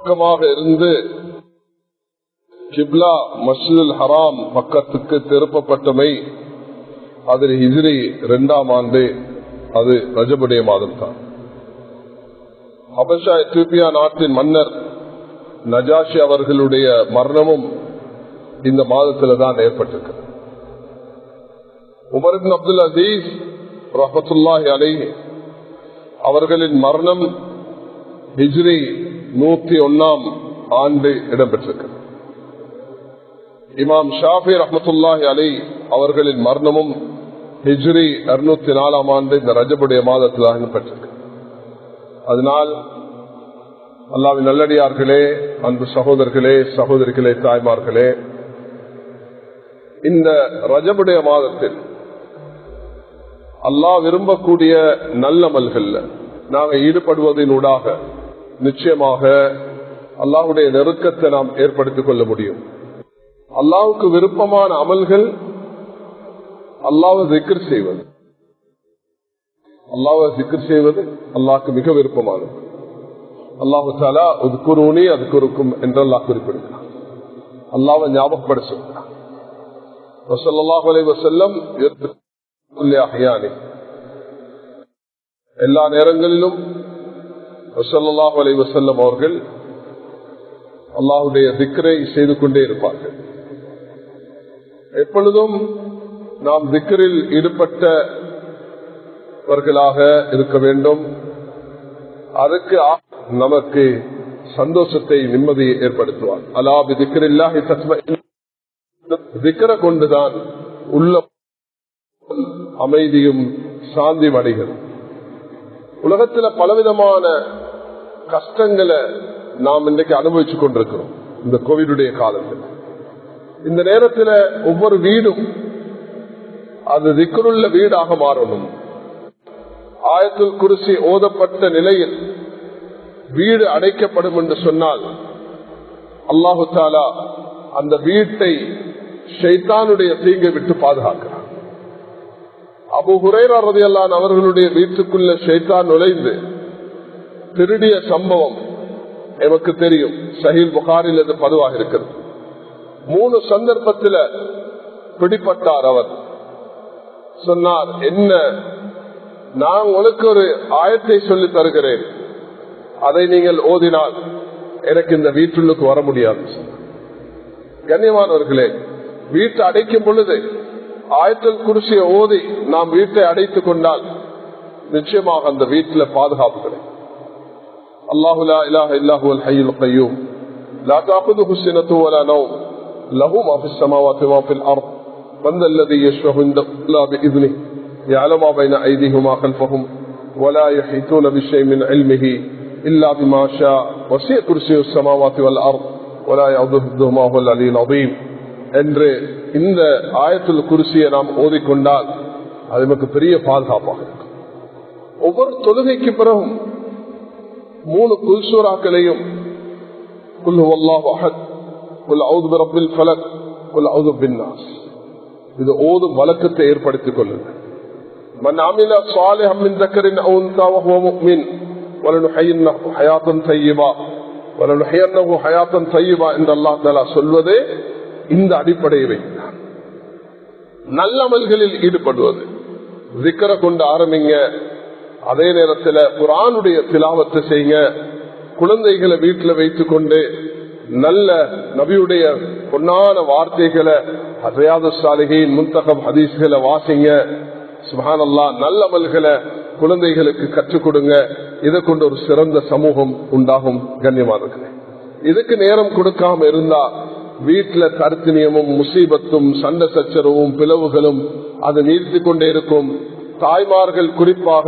பக்கமாக இருந்து கிப்லா மஸ்ஜிதுல் ஹராம் பக்கத்துக்கு திருப்பப்பட்டமை அதில் ஹிஜ்ரி இரண்டாம் ஆண்டு அது ரஜபுடைய மாதம் தான் ஹபஷா எத்தியோப்பியா நாட்டின் மன்னர் நஜாஷி அவர்களுடைய மரணமும் இந்த மாதத்தில் தான் ஏற்பட்டிருக்கிறது உமரின் அப்துல் அசீஸ் ரஹமத்துல்லாஹி அலை அவர்களின் மரணம் ஹிஜ்ரி நூத்தி ஒன்னாம் ஆண்டு இடம்பெற்றிருக்கிறது இமாம் ஷாஃபி ரஹமத்துல்லாஹி அலை அவர்களின் மரணமும் ஹிஜ்ரி இருநூத்தி நாலாம் ஆண்டு இந்த ரஜபுடைய மாதத்தில் இடம்பெற்றிருக்கு அதனால் அல்லாவின் நல்லடியார்களே அன்பு சகோதரர்களே சகோதரிகளே தாய்மார்களே இந்த ரஜபுடைய மாதத்தில் அல்லாஹ் விரும்பக்கூடிய நல்லமல்கள்ல நாங்கள் ஈடுபடுவதனூடாக நிச்சயமாக அல்லாஹுடைய நெருக்கத்தை நாம் ஏற்படுத்திக் கொள்ள முடியும் அல்லாவுக்கு விருப்பமான அமல்கள் அல்லாவை திக்கர் செய்வது அல்லாவை திக்கர் செய்வது அல்லாஹ்க்கு மிக விருப்பமானது அல்லாஹு தாலா ஒதுக்குருனி அதுக்குருக்கும் என்று அல்லாஹ் குறிப்பிடுகிறார் அல்லாவை ஞாபகப்பட சொல்கிறார் வசல்லம் எல்லா நேரங்களிலும் வசல்லாஹ் அலை வசல்லம் அவர்கள் அல்லாஹுடைய திக்கரை செய்து கொண்டே இருப்பார்கள் எப்பொழுதும் நாம் திக்கரில் ஈடுபட்டவர்களாக இருக்க வேண்டும் அதுக்கு நமக்கு சந்தோஷத்தை நிம்மதியை ஏற்படுத்துவார் அலாபி திக்கரில்லாஹி திக்கரை கொண்டுதான் உள்ள அமைதியும் சாந்தி அடைகிறது உலகத்துல பலவிதமான கஷ்டங்களை நாம் இன்றைக்கு அனுபவிச்சுக் கொண்டிருக்கிறோம் இந்த கோவிடுடைய காலத்தில் இந்த நேரத்தில் ஒவ்வொரு வீடும் அது திக்கருள்ள வீடாக மாறணும் ஆயத்தில் குருசி ஓதப்பட்ட நிலையில் வீடு அடைக்கப்படும் என்று சொன்னால் அல்லாஹு தாலா அந்த வீட்டை ஷைத்தானுடைய தீங்கை விட்டு பாதுகாக்கிறார் அபு ஹுரேரதியல்லான் அவர்களுடைய வீட்டுக்குள்ள ஷைத்தான் நுழைந்து திருடிய சம்பவம் எமக்கு தெரியும் சஹீல் புகாரில் அது பதிவாக இருக்கிறது மூணு சந்தர்ப்பத்தில் பிடிப்பட்டார் அவர் சொன்னார் என்ன நான் உனக்கு ஒரு ஆயத்தை சொல்லி தருகிறேன் அதை நீங்கள் ஓதினால் எனக்கு இந்த வீட்டுள்ளுக்கு வர முடியாது கண்ணியமானவர்களே வீட்டை அடைக்கும் பொழுது ஆயத்தல் குருசிய ஓதி நாம் வீட்டை அடைத்துக் கொண்டால் நிச்சயமாக அந்த வீட்டில் பாதுகாப்பு கிடைக்கும் الله لا إله إلا هو الحي القيوم لا تأخذه سنة ولا نوم له ما في السماوات وما في الأرض من ذا الذي يشفه إلا بإذنه يعلم ما بين أيديهم وما خلفهم ولا يحيطون بشيء من علمه إلا بما شاء وسع كرسي السماوات والأرض ولا يعوده ما هو العلي العظيم என்று இந்த ஆயத்தில் குருசியை நாம் ஓதிக்கொண்டால் அது நமக்கு பெரிய பாதுகாப்பாக இருக்கும் ஒவ்வொரு தொழுகைக்கு பிறகும் மூணு குல்சூராக்களையும் குல் அல்லாஹ் அஹத் குல் அவுது பிரபில் ஃபலக் குல் அவுது பின்னாஸ் இது ஓதும் வழக்கத்தை ஏற்படுத்திக் கொள்ளுங்கள் من عمل صالحا من ذكر او انثى وهو مؤمن ولنحيينه حياه طيبه ولنحيينه حياه طيبه ان الله تعالى சொல்வதே இந்த அடிப்படையை வைக்கிறார் நல்லமல்களில் ஈடுபடுவது விக்கரை கொண்டு ஆரம்பிங்க அதே நேரத்தில் குரானுடைய திலாவத்தை செய்யுங்க குழந்தைகளை வீட்டில் வைத்துக் கொண்டு நல்ல நபியுடைய பொன்னான வார்த்தைகளை அசையாத சாலிகையின் முன்தகம் ஹதீஸ்களை வாசிங்க சுபானல்லா நல்ல அமல்களை குழந்தைகளுக்கு கற்றுக் கொடுங்க இதை கொண்டு ஒரு சிறந்த சமூகம் உண்டாகும் கண்ணியமானது இதுக்கு நேரம் கொடுக்காம இருந்தா வீட்டுல கருத்தினியமும் முசீபத்தும் சண்டை சச்சரவும் பிளவுகளும் அது நீர்த்தி கொண்டே இருக்கும் தாய்மார்கள் குறிப்பாக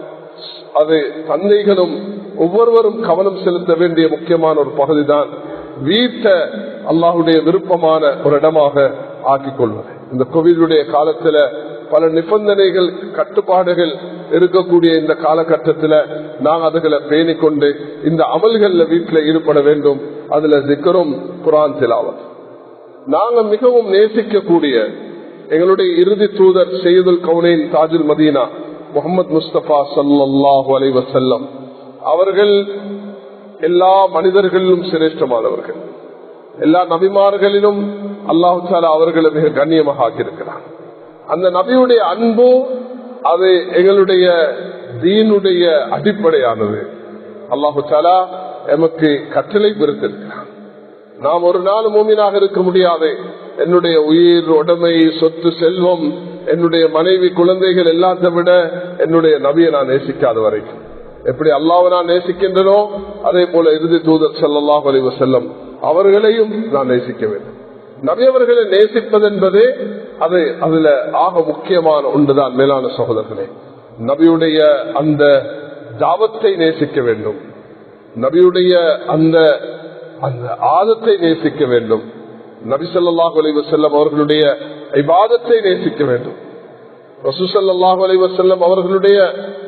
அது தந்தைகளும் ஒவ்வொருவரும் கவனம் செலுத்த வேண்டிய முக்கியமான ஒரு பகுதி தான் வீட்டை அல்லாஹுடைய விருப்பமான ஒரு இடமாக ஆக்கிக் கொள்வது இந்த கோவிலுடைய காலத்துல பல நிபந்தனைகள் கட்டுப்பாடுகள் இருக்கக்கூடிய இந்த காலகட்டத்தில் நாங்கள் அதுகளை பேணிக்கொண்டு இந்த அமல்கள்ல வீட்டில் ஈடுபட வேண்டும் அதுல சிக்கரும் குரான் திலாவத் நாங்க மிகவும் நேசிக்கக்கூடிய எங்களுடைய இறுதி தூதர் செய்யுதுல் கவுனின் தாஜுல் மதீனா முகமது முஸ்தபா சல்லாஹூ அலை வசல்லம் அவர்கள் எல்லா மனிதர்களிலும் சிரேஷ்டமானவர்கள் எல்லா நபிமார்களிலும் அல்லாஹு தாலா அவர்களை மிக கண்ணியமாக ஆக்கியிருக்கிறார் அந்த நபியுடைய அன்பு அது எங்களுடைய தீனுடைய அடிப்படையானது அல்லாஹு தாலா எமக்கு கட்டளை பிரித்திருக்கிறார் நாம் ஒரு நாள் மூமினாக இருக்க முடியாது என்னுடைய உயிர் உடமை சொத்து செல்வம் என்னுடைய மனைவி குழந்தைகள் எல்லாத்தை விட என்னுடைய நபியை நான் நேசிக்காத வரைக்கும் எப்படி அல்லாவை நான் நேசிக்கின்றனோ அதே போல இறுதி தூதர் சல்லாஹ் அலி வசல்லம் அவர்களையும் நான் நேசிக்க வேண்டும் நபி அவர்களை நேசிப்பது என்பது அது அதுல ஆக முக்கியமான ஒன்றுதான் மேலான சகோதரர்களே நபியுடைய அந்த தாவத்தை நேசிக்க வேண்டும் நபியுடைய அந்த அந்த ஆதத்தை நேசிக்க வேண்டும் நபி சொல்லாஹு அலி வசல்லம் அவர்களுடைய இபாதத்தை நேசிக்க வேண்டும் ரசூசல்லாஹு அலி வசல்லம் அவர்களுடைய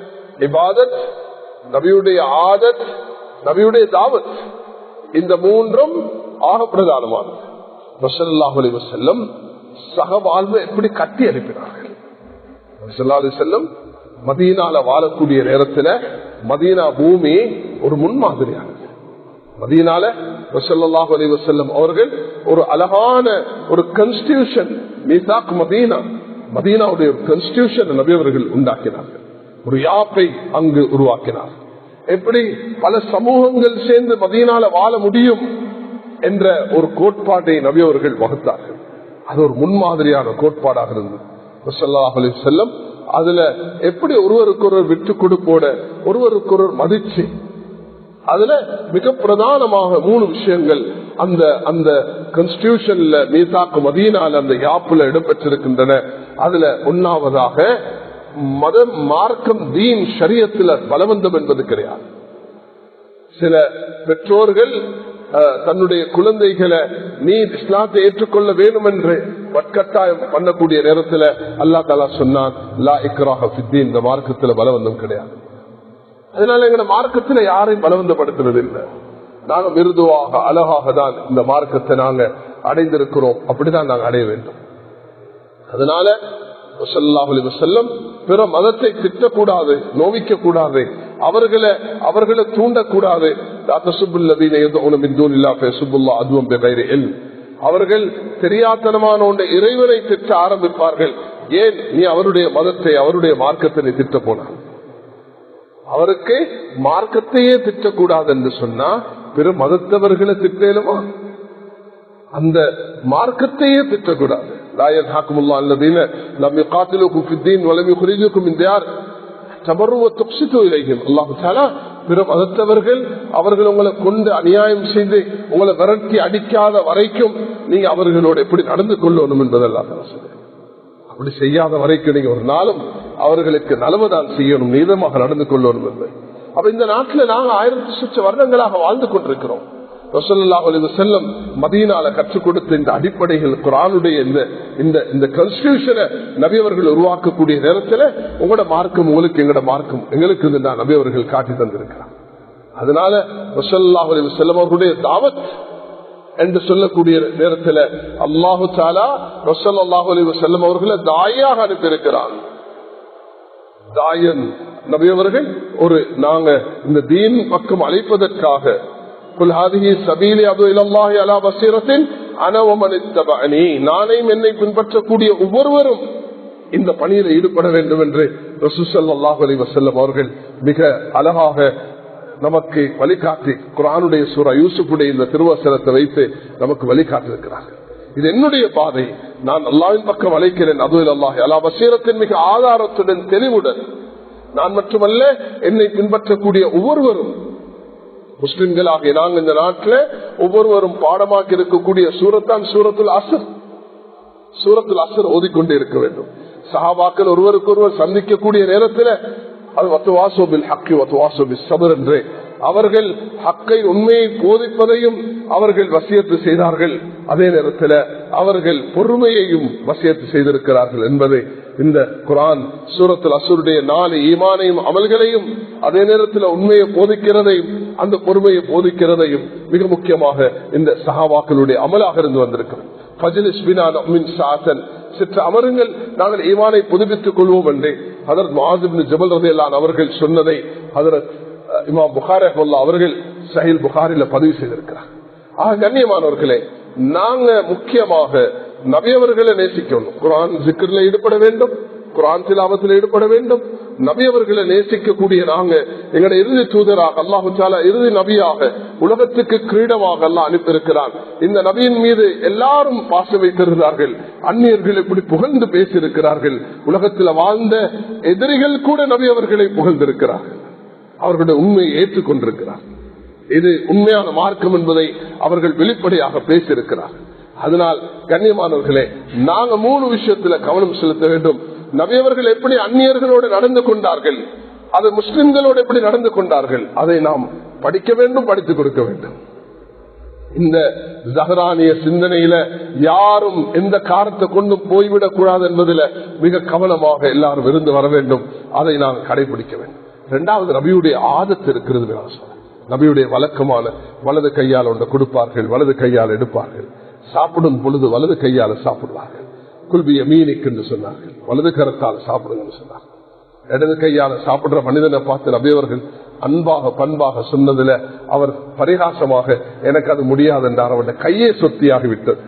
இபாதத் நபியுடைய ஆதத் நபியுடைய தாவத் இந்த மூன்றும் ஆக பிரதானமானது ரசல்லாஹு அலி வசல்லம் சக வாழ்வை எப்படி கட்டி அனுப்பினார்கள் ரசல்லா அலி செல்லம் மதீனால வாழக்கூடிய நேரத்தில் மதீனா பூமி ஒரு முன்மாதிரியானது மதீனால ரசல்லாஹு அலி வசல்லம் அவர்கள் ஒரு அழகான ஒரு கன்ஸ்டியூஷன் மீசாக் மதீனா மதீனாவுடைய ஒரு கன்ஸ்டியூஷன் நபி அவர்கள் உண்டாக்கினார்கள் ஒரு யாப்பை அங்கு உருவாக்கினார் எப்படி பல சமூகங்கள் சேர்ந்து மதீனால வாழ முடியும் என்ற ஒரு கோட்பாட்டை நபி அவர்கள் வகுத்தார்கள் அது ஒரு முன்மாதிரியான கோட்பாடாக இருந்தது செல்லம் அதுல எப்படி ஒருவருக்கொருவர் விட்டு கொடுப்போட ஒருவருக்கொருவர் மதிச்சு அதுல மிக பிரதானமாக மூணு விஷயங்கள் அந்த அந்த கான்ஸ்டியூஷன்ல மீசாக்கு மதியனால அந்த யாப்புல இடம்பெற்றிருக்கின்றன அதுல ஒன்னாவதாக மதம் மார்க்கம் தீன் சரியத்துல பலவந்தம் என்பது கிடையாது சில பெற்றோர்கள் தன்னுடைய குழந்தைகளை நீ இஸ்லாத்தை ஏற்றுக்கொள்ள வேண்டும் என்று வட்கட்டாயம் பண்ணக்கூடிய நேரத்தில் அல்லா தாலா சொன்னான் லா இக்ராக இந்த மார்க்கத்துல பலவந்தம் கிடையாது அதனால எங்க மார்க்கத்துல யாரையும் பலவந்தப்படுத்துறது இல்லை நாங்க மிருதுவாக அழகாக தான் இந்த மார்க்கத்தை நாங்க அடைந்திருக்கிறோம் அப்படிதான் நாங்க அடைய வேண்டும் அதனால செல்லம் பிற மதத்தை திட்டக்கூடாது நோவிக்க கூடாது அவர்களை அவர்களை தூண்டக்கூடாது அவர்கள் தெரியாத்தனமான ஒன்றை இறைவனை திட்ட ஆரம்பிப்பார்கள் ஏன் நீ அவருடைய மதத்தை அவருடைய மார்க்கத்தை திட்ட போனார் அவருக்கு மார்க்கத்தையே திட்டக்கூடாது என்று சொன்னா பிற மதத்தவர்களை திட்டலுமா அந்த மார்க்கத்தையே திட்டக்கூடாது لا ينهاكم الله الذين لم يقاتلوكم في الدين ولم يخرجوكم من ديار تبروا وتقسطوا اليهم الله تعالى பிற மதத்தவர்கள் அவர்கள் உங்களை கொண்டு அநியாயம் செய்து உங்களை விரட்டி அடிக்காத வரைக்கும் நீங்க அவர்களோடு எப்படி நடந்து கொள்ளணும் என்பதெல்லாம் அப்படி செய்யாத வரைக்கும் நீங்க ஒரு நாளும் அவர்களுக்கு நலவுதான் செய்யணும் நீதமாக நடந்து கொள்ளணும் என்பது அப்ப இந்த நாட்டில் நாங்க ஆயிரத்தி சுற்ற வருடங்களாக வாழ்ந்து கொண்டிருக்கிறோம் செல்லம் மதியனால கற்றுக் கொடுத்த இந்த அடிப்படைகள் குரானுடைய இந்த இந்த இந்த கான்ஸ்டியூஷனை நபியவர்கள் உருவாக்கக்கூடிய நேரத்தில் உங்களோட மார்க்கம் உங்களுக்கு எங்களோட மார்க்கம் எங்களுக்கு இந்த நபி அவர்கள் காட்டி தந்திருக்கிறார் அதனால ரசல்லாஹ் செல்லம் அவர்களுடைய தாவத் என்று சொல்லக்கூடிய நேரத்தில் அல்லாஹு தாலா ரசல் அல்லாஹு அலி செல்லம் அவர்களை தாயாக அனுப்பியிருக்கிறார் தாயன் நபியவர்கள் ஒரு நாங்க இந்த தீன் பக்கம் அழைப்பதற்காக நானையும் என்னை பின்பற்றக்கூடிய ஒவ்வொருவரும் இந்த பணியில் ஈடுபட வேண்டும் என்று ரசூசல்லாஹ் அலி வசல்லம் அவர்கள் மிக அழகாக நமக்கு வழிகாட்டி குரானுடைய சூரா யூசுஃபுடைய இந்த திருவசனத்தை வைத்து நமக்கு வழிகாட்டிருக்கிறார்கள் இது என்னுடைய பாதை நான் அல்லாவின் பக்கம் அழைக்கிறேன் அதுவில் அல்லாஹ் அல்லா வசீரத்தின் மிக ஆதாரத்துடன் தெளிவுடன் நான் மட்டுமல்ல என்னை பின்பற்றக்கூடிய ஒவ்வொருவரும் முஸ்லிம்களாகிய நாங்கள் இந்த நாட்டில் ஒவ்வொருவரும் பாடமாக்கி இருக்கக்கூடிய சூரத்தான் சூரத்துல் அசர் சூரத்துல் அசர் ஓதிக்கொண்டே இருக்க வேண்டும் சஹாபாக்கள் ஒருவருக்கு ஒருவர் சந்திக்கக்கூடிய நேரத்தில் அது வத்துவாசோபில் ஹக்கி வத்துவாசோபில் சபர் என்று அவர்கள் ஹக்கை உண்மையை போதிப்பதையும் அவர்கள் வசியத்து செய்தார்கள் அதே நேரத்தில் அவர்கள் பொறுமையையும் வசியத்து செய்திருக்கிறார்கள் என்பதை இந்த குரான் சூரத்தில் அசுருடைய நாலு ஈமானையும் அமல்களையும் அதே நேரத்தில் உண்மையை போதிக்கிறதையும் அந்த பொறுமையை போதிக்கிறதையும் மிக முக்கியமாக இந்த சகாவாக்களுடைய அமலாக இருந்து வந்திருக்கிறோம் சற்று அமருங்கள் நாங்கள் ஈமானை புதுப்பித்துக் கொள்வோம் என்று அதற்கு மாதிரி ஜபல் ரதையிலான் அவர்கள் சொன்னதை அதற்கு இமாம் புகாரா அவர்கள் சஹில் புகாரில பதிவு செய்திருக்கிறார் ஆக கண்ணியமானவர்களே நாங்க முக்கியமாக நபியவர்களை நேசிக்கணும் குரான் சிக்கர்ல ஈடுபட வேண்டும் குரான் சிலாபத்தில் ஈடுபட வேண்டும் நபியவர்களை நேசிக்கக்கூடிய நாங்க எங்களோட இறுதி தூதராக அல்லாஹு சாலா இறுதி நபியாக உலகத்துக்கு கிரீடமாக அல்லாஹ் அனுப்பியிருக்கிறான் இந்த நபியின் மீது எல்லாரும் பாச வைத்திருந்தார்கள் அந்நியர்கள் இப்படி புகழ்ந்து பேசியிருக்கிறார்கள் உலகத்தில் வாழ்ந்த எதிரிகள் கூட நபி அவர்களை புகழ்ந்திருக்கிறார்கள் அவர்களுடைய உண்மையை ஏற்றுக்கொண்டிருக்கிறார் இது உண்மையான மார்க்கம் என்பதை அவர்கள் வெளிப்படையாக பேசியிருக்கிறார்கள் அதனால் கண்ணியமானவர்களே நாங்க மூணு விஷயத்துல கவனம் செலுத்த வேண்டும் நபியவர்கள் எப்படி அந்நியர்களோடு நடந்து கொண்டார்கள் அது முஸ்லிம்களோடு எப்படி நடந்து கொண்டார்கள் அதை நாம் படிக்க வேண்டும் படித்துக் கொடுக்க வேண்டும் இந்த ஜஹரானிய சிந்தனையில யாரும் எந்த காரத்தை கொண்டு போய்விடக் கூடாது என்பதில் மிக கவனமாக எல்லாரும் இருந்து வர வேண்டும் அதை நாம் கடைபிடிக்க வேண்டும் இரண்டாவது நபியுடைய ஆதத்து இருக்கிறது நான் சொல்றேன். நபியுடைய வழக்கமான வலது கையால் ஒன்றை கொடுப்பார்கள் வலது கையால் எடுப்பார்கள் சாப்பிடும் பொழுது வலது கையால் சாப்பிடுவார்கள் குல்பிய மீனிக்கு என்று சொன்னார்கள் வலது கரத்தால் சாப்பிடுங்க சொன்னார்கள் இடது கையால சாப்பிடுற மனிதனை பார்த்து நபியவர்கள் அன்பாக பண்பாக சொன்னதுல அவர் பரிகாசமாக எனக்கு அது முடியாது என்றார் அவருடைய கையே சொத்தியாகி விட்டது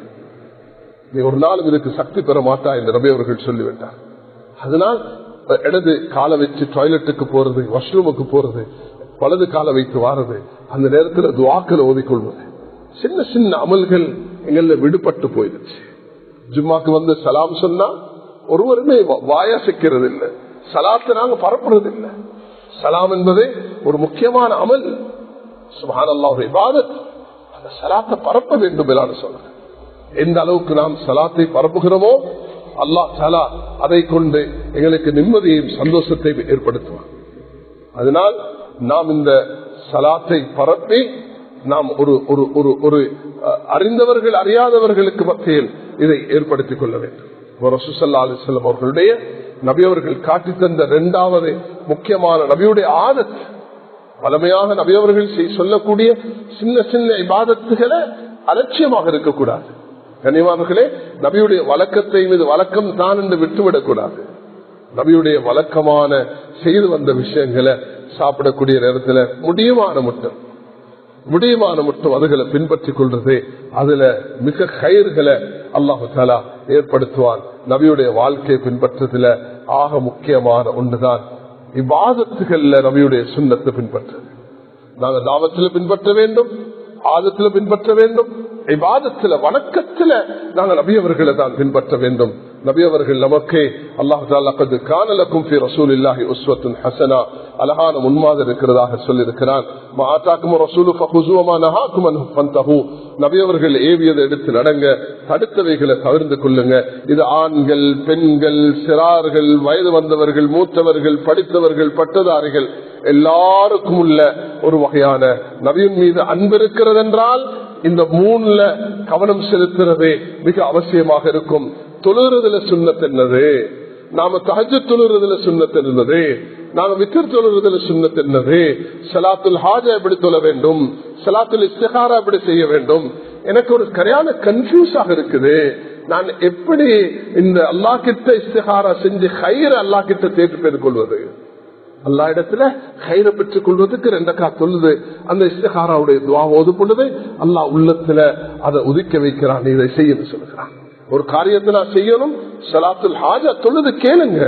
நீ ஒரு நாளும் இதுக்கு சக்தி பெற மாட்டா என்று நபியவர்கள் சொல்லிவிட்டார் அதனால் இடது காலை வச்சு டாய்லெட்டுக்கு போறது வாஷ்ரூமுக்கு போறது வலது காலை வைத்து வாரது அந்த நேரத்தில் துவாக்கள் ஓதிக்கொள்வது சின்ன சின்ன அமல்கள் எங்கள விடுபட்டு போயிடுச்சு ஜும்மாக்கு வந்து சலாம் சொன்னா ஒருவருமே வாயாசிக்கிறது இல்லை சலாத்தை நாங்க பரப்புறது இல்லை சலாம் என்பதே ஒரு முக்கியமான அமல் சுபான் அல்லாஹ் இபாதத் அந்த சலாத்தை பரப்ப வேண்டும் என்று சொல்றேன் எந்த அளவுக்கு நாம் சலாத்தை பரப்புகிறோமோ அல்லாஹ் சலா அதை கொண்டு எங்களுக்கு நிம்மதியையும் சந்தோஷத்தை ஏற்படுத்துவார் அதனால் நாம் இந்த சலாத்தை பரப்பி நாம் ஒரு ஒரு ஒரு ஒரு அறிந்தவர்கள் அறியாதவர்களுக்கு மத்தியில் இதை ஏற்படுத்திக் கொள்ள வேண்டும் ரசூசல்லா அலிஸ்லாம் அவர்களுடைய நபியவர்கள் காட்டி தந்த இரண்டாவது முக்கியமான நபியுடைய ஆதத் பழமையாக நபியவர்கள் சொல்லக்கூடிய சின்ன சின்ன இபாதத்துகளை அலட்சியமாக இருக்கக்கூடாது கனிவானர்களே நபியுடைய வழக்கத்தை மீது வழக்கம் தான் என்று விட்டுவிடக் கூடாது நபியுடைய வழக்கமான செய்து வந்த விஷயங்களை சாப்பிடக்கூடிய நேரத்தில் முடியுமான மட்டும் முடியுமான மட்டும் அதுகளை பின்பற்றிக் கொள்றது அதுல மிக கயிர்களை அல்லாஹு தாலா ஏற்படுத்துவான் நபியுடைய வாழ்க்கையை பின்பற்றதுல ஆக முக்கியமான ஒன்றுதான் இவ்வாதத்துகள்ல நபியுடைய சுண்ணத்தை பின்பற்றது நாங்கள் தாவத்தில் பின்பற்ற வேண்டும் ஆதத்தில் பின்பற்ற வேண்டும் இவ்வாதத்துல வணக்கத்துல நாங்கள் நபியவர்களை தான் பின்பற்ற வேண்டும் நபியவர்கள் நமக்கே அல்லாஹு காணலக்கும் ரசூல் இல்லாஹி உஸ்வத்துன் ஹசனா அழகான முன்மாதிரி இருக்கிறதாக சொல்லியிருக்கிறான் நபியவர்கள் ஏவியதை எடுத்து நடங்க தடுத்தவைகளை தவிர்த்து கொள்ளுங்க இது ஆண்கள் பெண்கள் சிறார்கள் வயது வந்தவர்கள் மூத்தவர்கள் படித்தவர்கள் பட்டதாரிகள் எல்லாருக்கும் உள்ள ஒரு வகையான நபியின் மீது அன்பு இருக்கிறது என்றால் இந்த மூணுல கவனம் செலுத்துறதே மிக அவசியமாக இருக்கும் தொழுறதுல சுண்ணத் என்னது நாம தகஜ தொழுறதுல சுண்ணத் என்னது நாம வித்தர் தொழுறதுல சுண்ணத் என்னது சலாத்துல் ஹாஜா எப்படி தொழ வேண்டும் சலாத்துல் இஸ்திகாரா எப்படி செய்ய வேண்டும் எனக்கு ஒரு சரியான கன்ஃபியூஸாக இருக்குது நான் எப்படி இந்த அல்லா கிட்ட இஸ்திகாரா செஞ்சு கயிறு அல்லா கிட்ட தேர்வு பெற்றுக் கொள்வது அல்லா இடத்துல கயிறை பெற்றுக் கொள்வதற்கு ரெண்டக்கா தொழுது அந்த இஸ்திகாராவுடைய துவா ஓது பொழுது அல்லா உள்ளத்துல அதை உதிக்க வைக்கிறான் இதை செய்யணும் சொல்லுகிறான் ஒரு காரியத்தை நான் செய்யணும் சலாத்துல் ஹாஜா தொழுது கேளுங்க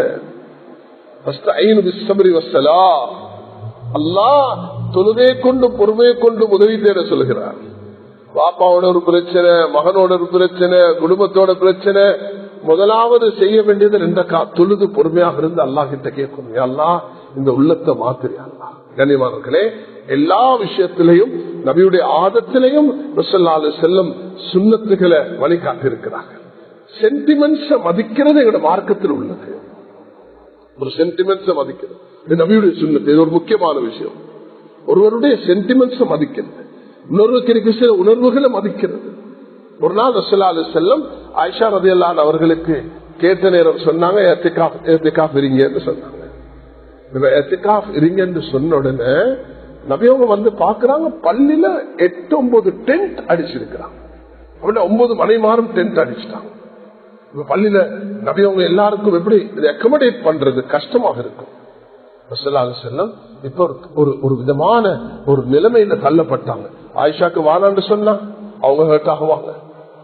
அல்லா தொழுதே கொண்டு பொறுமையை கொண்டு உதவி தேட சொல்லுகிறார் பாப்பாவோட ஒரு பிரச்சனை மகனோட ஒரு பிரச்சனை குடும்பத்தோட பிரச்சனை முதலாவது செய்ய வேண்டியது ரெண்ட கா தொழுது பொறுமையாக இருந்து அல்லா கிட்ட கேட்கணும் அல்லா இந்த உள்ளத்தை மாத்திரி அல்லா கனிமானர்களே எல்லா விஷயத்திலையும் நபியுடைய ஆதத்திலையும் செல்லும் சுண்ணத்துகளை வழிகாட்டி இருக்கிறார்கள் சென்டிமெண்ட்ஸ மதிக்கிறது எங்களோட மார்க்கத்தில் உள்ளது ஒரு சென்டிமெண்ட்ஸ மதிக்கிறது இது நபியுடைய சுண்ணத்து இது ஒரு முக்கியமான விஷயம் ஒருவருடைய சென்டிமெண்ட்ஸ மதிக்கிறது இன்னொருவருக்கு இருக்க சில உணர்வுகளை மதிக்கிறது ஒரு நாள் ரசலா அலி செல்லம் ஆயிஷா ரதியல்லான் அவர்களுக்கு கேட்ட நேரம் சொன்னாங்க இருங்கன்னு சொன்னாங்க இருங்கன்னு சொன்ன உடனே நபியவங்க வந்து பாக்குறாங்க பள்ளியில எட்டு ஒன்பது டென்ட் அடிச்சிருக்கிறாங்க அப்படின்னா ஒன்பது மணிமாறும் டென்ட் அடிச்சிட்டாங்க பள்ளியில நபியவங்க எல்லாருக்கும் எப்படி அக்கமடேட் பண்றது கஷ்டமாக இருக்கும் செல்லம் இப்ப ஒரு- ஒரு ஒரு விதமான ஒரு நிலைமையில தள்ளப்பட்டாங்க ஆயிஷாக்கு வானான்னு சொன்னா அவங்க ஹர்ட் ஆகுவாங்க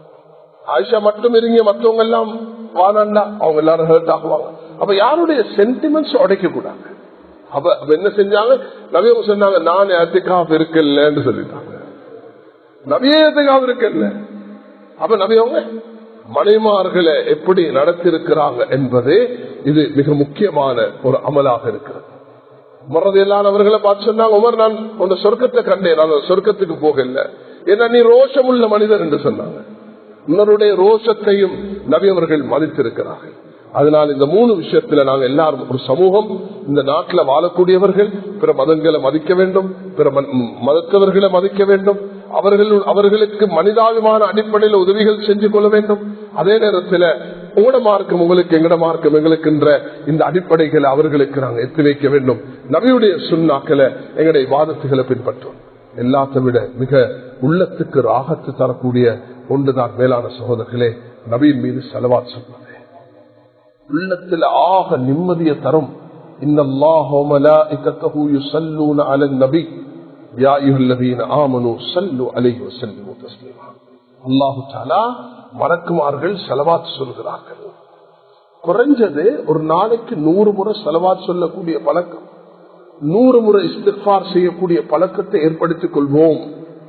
ஆயிஷா மட்டும் இருங்க மற்றவங்க எல்லாம் வானாண்டா அவங்க எல்லாரும் ஹர்ட் ஆகுவாங்க அப்ப யாருடைய சென்டிமெண்ட்ஸ் உடைக்க கூடாது அப்ப அப்ப என்ன செஞ்சாங்க நவியவங்க சொன்னாங்க நான் ஏத்திக்காக இருக்கலன்னு சொல்லிட்டாங்க நவிய ஏத்திக்காக இருக்கல அப்ப நவியவங்க மனைமார்களை எப்படி நடத்திருக்கிறாங்க என்பது இது மிக முக்கியமான ஒரு அமலாக இருக்கிறது உமரது அவர்களை பார்த்து சொன்னாங்க உமர் நான் உங்க சொர்க்கத்தை கண்டேன் நான் சொர்க்கத்துக்கு போகல ஏன்னா நீ ரோஷமுள்ள மனிதர் என்று சொன்னாங்க உன்னருடைய ரோஷத்தையும் நபி அவர்கள் மதித்திருக்கிறார்கள் அதனால் இந்த மூணு விஷயத்துல நாங்க எல்லாரும் ஒரு சமூகம் இந்த நாட்டில் வாழக்கூடியவர்கள் பிற மதங்களை மதிக்க வேண்டும் பிற ம- ம், மதத்தவர்களை மதிக்க வேண்டும் அவர்கள் அவர்களுக்கு மனிதாபிமான அடிப்படையில் உதவிகள் செஞ்சு கொள்ள வேண்டும் அதே நேரத்தில் உங்களோட மார்க்கம் உங்களுக்கு எங்கட மார்க்கம் எங்களுக்குன்ற இந்த அடிப்படைகளை அவர்களுக்கு நாங்கள் எத்தி வைக்க வேண்டும் நபியுடைய சுண்ணாக்களை எங்களுடைய வாதத்துகளை பின்பற்றும் எல்லாத்தை விட மிக உள்ளத்துக்கு ராகத்து தரக்கூடிய ஒன்றுதான் மேலான சகோதரர்களே நபியின் மீது செலவாத் சொல்வது உள்ளத்தில் ஆக நிம்மதியை தரும் இன்னல்லாஹ வ மலாயிகத்தஹு யுஸல்லூன அலன் நபி யா அய்யுஹல்லதீன ஆமனூ ஸல்லு அலைஹி வஸல்லிமு தஸ்லீமா அல்லாஹ் தஆலா மலக்குமார்கள் செலவாத் சொல்கிறார்கள் குறைஞ்சது ஒரு நாளைக்கு நூறு முறை செலவாத் சொல்லக்கூடிய பழக்கம் நூறு முறை இஸ்திஃபார் செய்யக்கூடிய பழக்கத்தை ஏற்படுத்திக் கொள்வோம்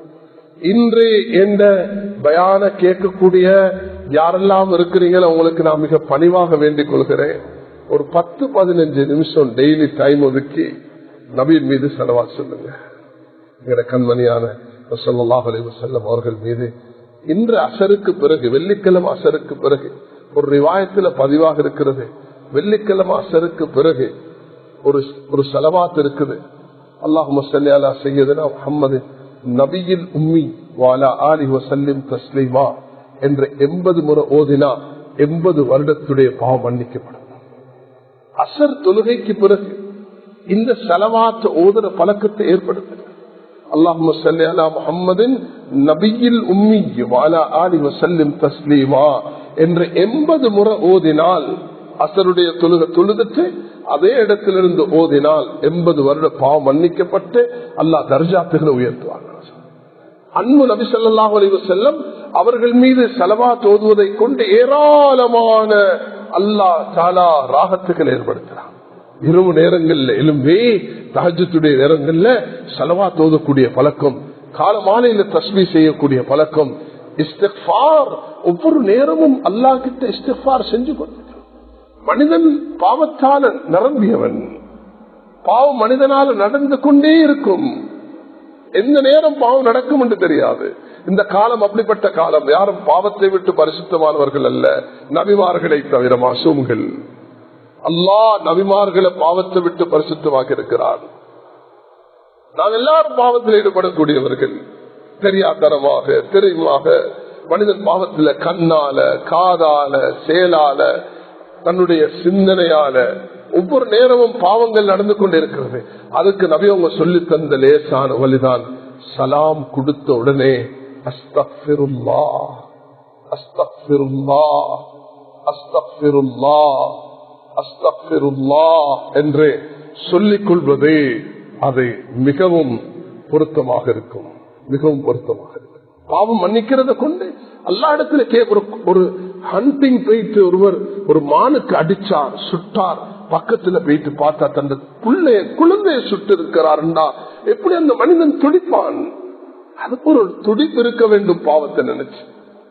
இன்று எந்த பயான கேட்கக்கூடிய யாரெல்லாம் இருக்கிறீங்களோ உங்களுக்கு நான் மிக பணிவாக வேண்டிக் கொள்கிறேன் ஒரு பத்து பதினஞ்சு நிமிஷம் டெய்லி டைம் ஒதுக்கி நபீன் மீது செலவா சொல்லுங்க எங்கட கண்மணியான ஸல்லல்லாஹு அலைஹி வஸல்லம் அவர்கள் மீது இன்று அசருக்கு பிறகு வெள்ளிக்கிழமை அசருக்கு பிறகு ஒரு ரிவாயத்துல பதிவாக இருக்கிறது வெள்ளிக்கிழமை அசருக்கு பிறகு ஒரு ஒரு செலவாத் இருக்குது அல்லாஹு மசல்லி அலா செய்யதுனா முஹம்மது நபியில் உம்மி வாலா ஆலி வசல்லிம் தஸ்லீமா என்ற எண்பது முறை ஓதினா எண்பது வருடத்துடைய பாவம் மன்னிக்கப்படும் அசர் தொழுகைக்கு பிறகு இந்த செலவாத்த ஓதுற பழக்கத்தை ஏற்படுத்துங்க அல்லாஹும்ம ஸல்லி அலா முஹம்மதின் நபியில் உம்மி வாலா ஆலி வஸல்லிம் தஸ்லீமா என்ற 80 முறை ஓதினால் அசருடைய தொழுக தொழுதுட்டு அதே இடத்திலிருந்து ஓதினால் 80 வருட பாவம் மன்னிக்கப்பட்டு அல்லாஹ் தர்ஜாத்துகளை உயர்த்துவாங்க அன்பு நபி ஸல்லல்லாஹு அலைஹி வஸல்லம் அவர்கள் மீது செலவாத் ஓதுவதை கொண்டு ஏராளமான அல்லாஹ் தாலா ராகத்துக்கள் ஏற்படுத்துறான் இரவு நேரங்கள்ல எலும்பே தஹஜத்துடைய நேரங்கள்ல செலவா தோதக்கூடிய பழக்கம் கால மாலையில தஸ்மி செய்யக்கூடிய பழக்கம் இஸ்திஃபார் ஒவ்வொரு நேரமும் அல்லாஹ் கிட்ட இஸ்திஃபார் செஞ்சு கொண்டிருக்கிறான் மனிதன் பாவத்தால நிரம்பியவன் பாவம் மனிதனால நடந்து கொண்டே இருக்கும் எந்த நேரம் பாவம் நடக்கும் என்று தெரியாது இந்த காலம் அப்படிப்பட்ட காலம் யாரும் பாவத்தை விட்டு பரிசுத்தமானவர்கள் அல்ல நபிமார்களை தவிர மாசூம்கள் அல்லாஹ் நபிமார்களை பாவத்தை விட்டு பரிசுத்தமாக இருக்கிறார் நாம் எல்லாரும் பாவத்தில் ஈடுபடக்கூடியவர்கள் தெரியாதனமாக தெரியுமாக மனிதன் பாவத்துல கண்ணால காதால செயலால தன்னுடைய சிந்தனையால ஒவ்வொரு நேரமும் பாவங்கள் நடந்து கொண்டிருக்கிறது அதுக்கு நபி அவங்க சொல்லி தந்த லேசான வழிதான் சலாம் கொடுத்த உடனே அஸ்தக்ஃபிருல்லா அஸ்தக்ஃபிருல்லா அஸ்தக்ஃபிருல்லா அஸ்தக்ஃபிருல்லா என்று சொல்லிக் கொள்வது அது மிகவும் பொருத்தமாக இருக்கும் மிகவும் பொருத்தமாக இருக்கும் பாவம் மன்னிக்கிறத கொண்டு எல்லா இடத்துல கே ஒரு ஒரு ஹண்டிங் போயிட்டு ஒருவர் ஒரு மானுக்கு அடிச்சார் சுட்டார் பக்கத்துல போயிட்டு பார்த்தா தந்த பிள்ளைய குழந்தைய சுட்டு இருக்கிறாருண்டா எப்படி அந்த மனிதன் துடிப்பான் அதுக்கு ஒரு துடிப்பு இருக்க வேண்டும் பாவத்தை நினைச்சு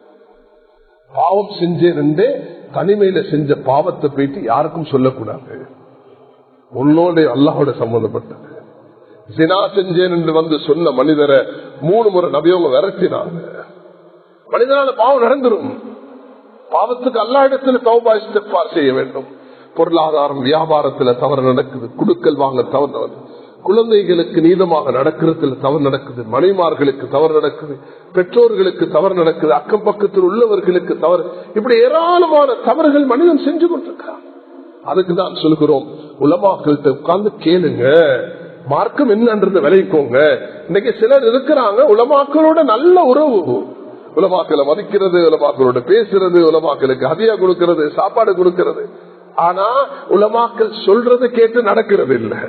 பாவம் செஞ்சேன் தனிமையில செஞ்ச பாவத்தை போயிட்டு யாருக்கும் சொல்லக்கூடாது உன்னோட அல்லாஹோட சம்பந்தப்பட்டது சினா செஞ்சேன் என்று வந்து சொன்ன மனிதரை மூணு முறை நபியவங்க விரட்டினாங்க மனிதனால பாவம் நடந்துரும் பாவத்துக்கு அல்லா இடத்துல தௌபா இஸ்திஃபார் செய்ய வேண்டும் பொருளாதாரம் வியாபாரத்துல தவறு நடக்குது குடுக்கல் வாங்க தவறு நடக்குது குழந்தைகளுக்கு நீதமாக நடக்கிறதுல தவறு நடக்குது மனைமார்களுக்கு தவறு நடக்குது பெற்றோர்களுக்கு தவறு நடக்குது அக்கம் பக்கத்தில் உள்ளவர்களுக்கு தவறு இப்படி ஏராளமான தவறுகள் மனிதன் செஞ்சு கொண்டிருக்கிறான் அதுக்கு தான் சொல்கிறோம் உலமாக்கள்கிட்ட உட்கார்ந்து கேளுங்க மார்க்கம் என்னன்றது விளைவிக்கோங்க இன்னைக்கு சிலர் இருக்கிறாங்க உலமாக்களோட நல்ல உறவு உலமாக்களை மதிக்கிறது உலமாக்களோட பேசுறது உலமாக்களுக்கு ஹதியா கொடுக்கிறது சாப்பாடு கொடுக்கிறது ஆனா உலமாக்கள் சொல்றது கேட்டு நடக்கிறது இல்லை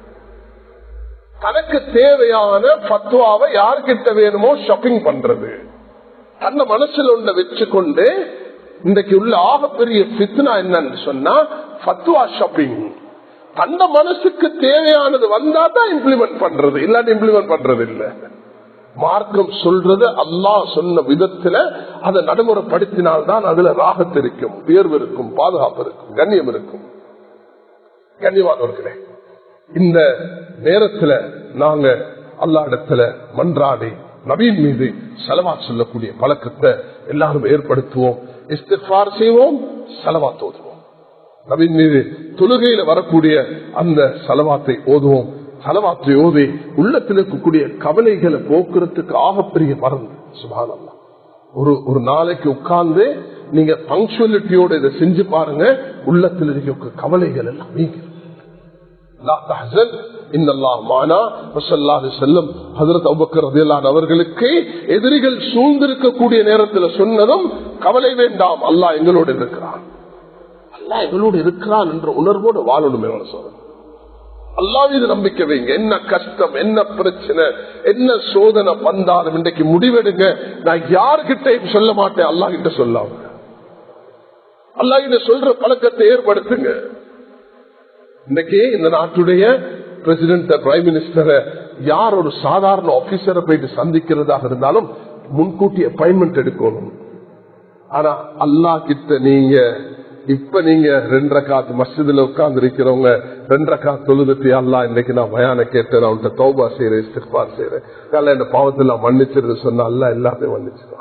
தனக்கு தேவையான பத்துவாவை யார்கிட்ட வேணுமோ ஷாப்பிங் பண்றது தன்னை மனசுல ஒண்ண வச்சுக்கொண்டு இன்றைக்கு உள்ள ஆகப்பெரிய பித்னா என்னன்னு சொன்னா பத்துவா ஷாப்பிங் அந்த மனசுக்கு தேவையானது வந்தா தான் இம்ப்ளிமெண்ட் பண்றது இல்லாட்டி இம்ப்ளிமெண்ட் பண்றது இல்ல மார்க்கம் சொல்றது அல்லாஹ் சொன்ன விதத்துல அதை நடைமுறைப்படுத்தினால்தான் அதுல ராகத்து இருக்கும் உயர்வு இருக்கும் பாதுகாப்பு இருக்கும் கண்ணியம் இருக்கும் கண்ணியமானவர்களே இந்த நேரத்துல நாங்க அல்லா இடத்துல மன்றாடி நவீன் மீது செலவா சொல்லக்கூடிய பழக்கத்தை எல்லாரும் ஏற்படுத்துவோம் இஸ்திஃபார் செய்வோம் செலவா தோதுவோம் நவீன் மீது தொழுகையில வரக்கூடிய அந்த செலவாத்தை ஓதுவோம் செலவாத்தை ஓதி உள்ளத்தில் இருக்கக்கூடிய கவலைகளை போக்குறதுக்கு ஆகப்பெரிய மருந்து சுபானல்லா ஒரு ஒரு நாளைக்கு உட்கார்ந்து நீங்க பங்க்சுவலிட்டியோட இதை செஞ்சு பாருங்க உள்ளத்தில் இருக்க கவலைகள் எல்லாம் நீங்க அவர்களுக்கு எதிரிகள் சூழ்ந்திருக்கக்கூடிய நேரத்தில் சொன்னதும் கவலை வேண்டாம் அல்லாஹ் எங்களோடு இருக்கிறான் அல்லாஹ் எங்களோடு இருக்கிறான் என்ற உணர்வோடு வாழணும் சொல்றேன் அல்லா மீது நம்பிக்கை வைங்க என்ன கஷ்டம் என்ன பிரச்சனை என்ன சோதனை வந்தாலும் இன்றைக்கு முடிவெடுங்க நான் யார்கிட்டையும் சொல்ல மாட்டேன் அல்லா கிட்ட சொல்லாம அல்லா கிட்ட சொல்ற பழக்கத்தை ஏற்படுத்துங்க இன்னைக்கு இந்த நாட்டுடைய பிரசிடென்ட் பிரைம் மினிஸ்டரை யார் ஒரு சாதாரண ஆபீசரை போயிட்டு சந்திக்கிறதாக இருந்தாலும் முன்கூட்டி அப்பாயின்மெண்ட் எடுக்கணும் ஆனா அல்லா கிட்ட நீங்க இப்ப நீங்க ரெண்டரை காத்து மஸ்ஜிதுல உட்கார்ந்து இருக்கிறவங்க ரெண்டரை காத்து தொழுதுட்டு அல்லா இன்னைக்கு நான் பயான கேட்டேன் அவன்கிட்ட தௌபா செய்யறேன் இஸ்திஃபார் செய்யறேன் அல்ல இந்த பாவத்தில் மன்னிச்சிருந்து சொன்னா அல்ல எல்லாத்தையும் மன்னிச்சுதான்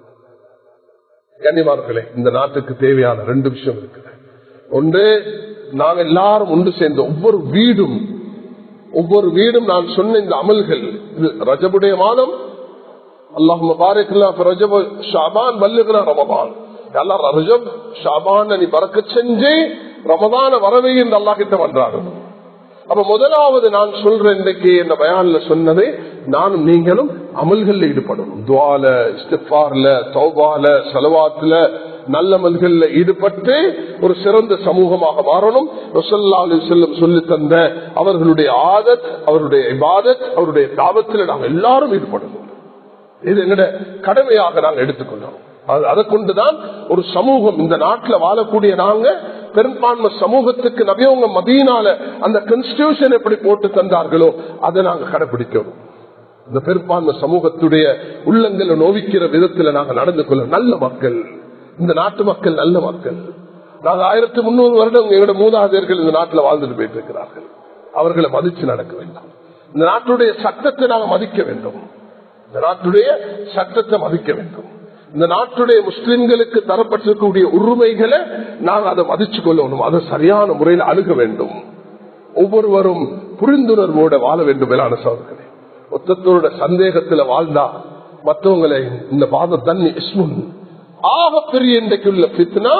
கன்னிமார்களே இந்த நாட்டுக்கு தேவையான ரெண்டு விஷயம் இருக்குது ஒன்று நாங்க எல்லாரும் ஒன்று சேர்ந்த ஒவ்வொரு வீடும் ஒவ்வொரு வீடும் நான் சொன்ன இந்த அமல்கள் இது ரஜபுடைய மாதம் அல்லாஹ் பாரேக்கல்லா ரஜப ஷாபான் வல்லுகிறா ரமபான் எல்லாம் ரஜப் ஷாபான் நீ பறக்க செஞ்சு ரமதான வரவே இந்த அல்லா கிட்ட பண்றாங்க அப்ப முதலாவது நான் சொல்றேன் இன்றைக்கு இந்த பயான்ல சொன்னதை நானும் நீங்களும் அமல்கள் ஈடுபடணும் துவால இஸ்திஃபார்ல தௌபால செலவாத்துல நல்லமல்கள்ல ஈடுபட்டு ஒரு சிறந்த சமூகமாக மாறணும் ரசல்லா அலி செல்லம் சொல்லி தந்த அவர்களுடைய ஆதத் அவருடைய இபாதத் அவருடைய தாபத்தில் நாம் எல்லாரும் ஈடுபடணும் இது எங்கட கடமையாக நாங்கள் எடுத்துக்கொள்ளணும் அதை கொண்டுதான் ஒரு சமூகம் இந்த நாட்டில் வாழக்கூடிய நாங்க பெரும்பான்மை சமூகத்துக்கு நபியவங்க மதியனால அந்த கான்ஸ்டியூஷன் எப்படி போட்டு தந்தார்களோ அதை நாங்க கடைபிடிக்கணும் இந்த பெரும்பான்மை சமூகத்துடைய உள்ளங்களை நோவிக்கிற விதத்துல நாங்க நடந்து கொள்ள நல்ல மக்கள் இந்த நாட்டு மக்கள் நல்ல மக்கள் நாங்க ஆயிரத்தி முன்னூறு வருடம் எங்களோட மூதாதையர்கள் இந்த நாட்டில் வாழ்ந்துட்டு போயிட்டு இருக்கிறார்கள் அவர்களை மதிச்சு நடக்க வேண்டும் இந்த நாட்டுடைய சட்டத்தை நாங்க மதிக்க வேண்டும் இந்த நாட்டுடைய சட்டத்தை மதிக்க வேண்டும் இந்த நாட்டுடைய முஸ்லிம்களுக்கு தரப்பட்டிருக்கக்கூடிய உரிமைகளை நாங்கள் அதை மதிச்சு கொள்ளணும் அதை சரியான முறையில் அணுக வேண்டும் ஒவ்வொருவரும் புரிந்துணர்வோட வாழ வேண்டும் மேலான சோதர்களே மொத்தத்தோட சந்தேகத்துல வாழ்ந்தா மற்றவங்களை இந்த பாத தண்ணி இஸ்முன் ஆக பெரிய இன்றைக்குள்ள பித்னா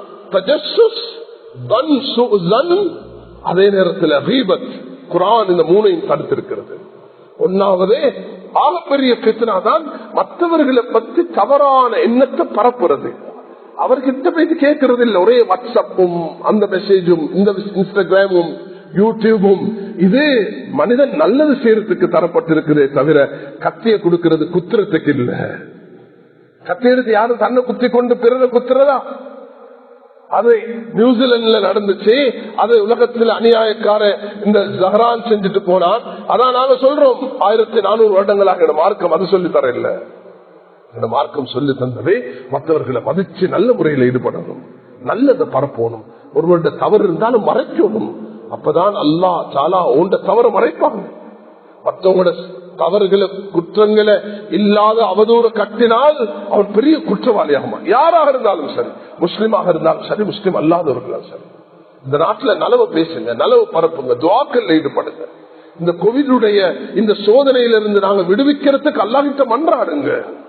அதே நேரத்தில் ரீபத் குரான் இந்த மூணையும் தடுத்திருக்கிறது ஒன்னாவது ஆகப்பெரிய பித்னா தான் மற்றவர்களை பற்றி தவறான எண்ணத்தை பரப்புறது அவர்கிட்ட போயிட்டு கேட்கறது இல்லை ஒரே வாட்ஸ்அப்பும் அந்த மெசேஜும் இந்த இன்ஸ்டாகிராமும் யூடியூபும் இது மனிதன் நல்லது செய்யறதுக்கு தரப்பட்டிருக்கிறதே தவிர கத்திய கொடுக்கிறது குத்துறதுக்கு இல்ல கத்தி எடுத்து யாரும் தன்னை குத்தி கொண்டு பிறரை குத்துறதா அது நியூசிலாந்துல நடந்துச்சு அது உலகத்தில் அநியாயக்கார இந்த ஜஹரான் செஞ்சுட்டு போனான் அதான் நாங்க சொல்றோம் ஆயிரத்தி நானூறு வருடங்களாக இந்த மார்க்கம் அது சொல்லி தர இல்ல இந்த மார்க்கம் சொல்லி தந்ததை மற்றவர்களை மதிச்சு நல்ல முறையில் ஈடுபடணும் நல்லதை பரப்பணும் ஒருவருடைய தவறு இருந்தாலும் மறைக்கணும் அப்பதான் அல்லா சாலா ஓண்ட தவற மறைப்பாங்க மற்றவங்களோட தவறுகளை குற்றங்களை இல்லாத அவதூறு கட்டினால் அவன் பெரிய குற்றவாளியாகுமா யாராக இருந்தாலும் சரி முஸ்லீமாக இருந்தாலும் சரி முஸ்லீம் அல்லாதவர்களும் சரி இந்த நாட்டுல நலவு பேசுங்க நலவு பரப்புங்க துவாக்கல் ஈடுபடுங்க இந்த கோவிலுடைய இந்த சோதனையிலிருந்து நாங்க விடுவிக்கிறதுக்கு அல்லாஹிட்ட மன்றாடுங்க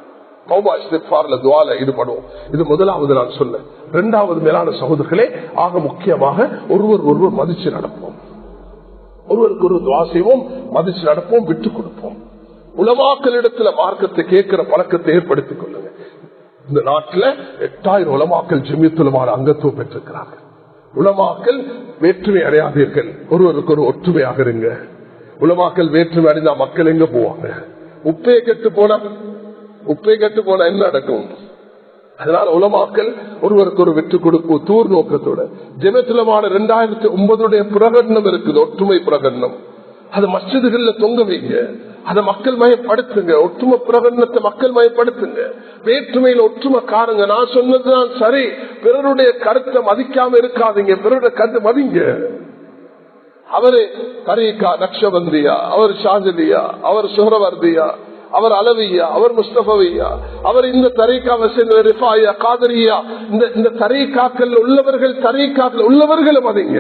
ஈடுபடுவோம் இது முதலாவது நான் சொன்னேன் இரண்டாவது மேலான சகோதரர்களே ஆக முக்கியமாக ஒருவர் ஒருவர் மதிச்சு நடப்போம் ஒருவருக்கு ஒரு துவா செய்வோம் மதிச்சு நடப்போம் விட்டுக் கொடுப்போம் உலமாக்களிடத்துல மார்க்கத்தை கேட்கிற பழக்கத்தை ஏற்படுத்திக் கொள்ளுங்க இந்த நாட்டில் எட்டாயிரம் உலமாக்கல் ஜெமியத்துலமான அங்கத்துவம் பெற்றிருக்கிறார்கள் உலமாக்கல் வேற்றுமை அடையாதீர்கள் ஒருவருக்கு ஒரு ஒற்றுமையாக இருங்க உலமாக்கல் வேற்றுமை அடைந்தா மக்கள் எங்க போவாங்க உப்பே கெட்டு போனா உப்பே கெட்டு போனா என்ன நடக்கும் அதனால உலமாக்கல் ஒருவருக்கு ஒரு வெற்றி கொடுக்கும் தூர் நோக்கத்தோட ஜெமத்துலமான இரண்டாயிரத்தி ஒன்பதுடைய பிரகடனம் இருக்குது ஒற்றுமை பிரகடனம் அது மசிதுகள்ல தொங்க வைங்க அதை மக்கள் மயப்படுத்துங்க ஒற்றுமை பிரகடனத்தை மக்கள் மயப்படுத்துங்க வேற்றுமையில ஒற்றுமை காருங்க நான் சொன்னதுதான் சரி பிறருடைய கருத்தை மதிக்காம இருக்காதீங்க பிறருடைய கருத்தை மதிங்க அவரு தரீகா நக்ஷபந்தியா அவர் ஷாஜலியா அவர் சுஹரவர்தியா அவர் அலவியா அவர் முஸ்தபவியா அவர் இந்த தரீக்காவை சேர்ந்த ரிஃபாயா காதரியா இந்த இந்த தரீக்காக்கள் உள்ளவர்கள் தரீக்காக்கள் உள்ளவர்களும் மதிங்க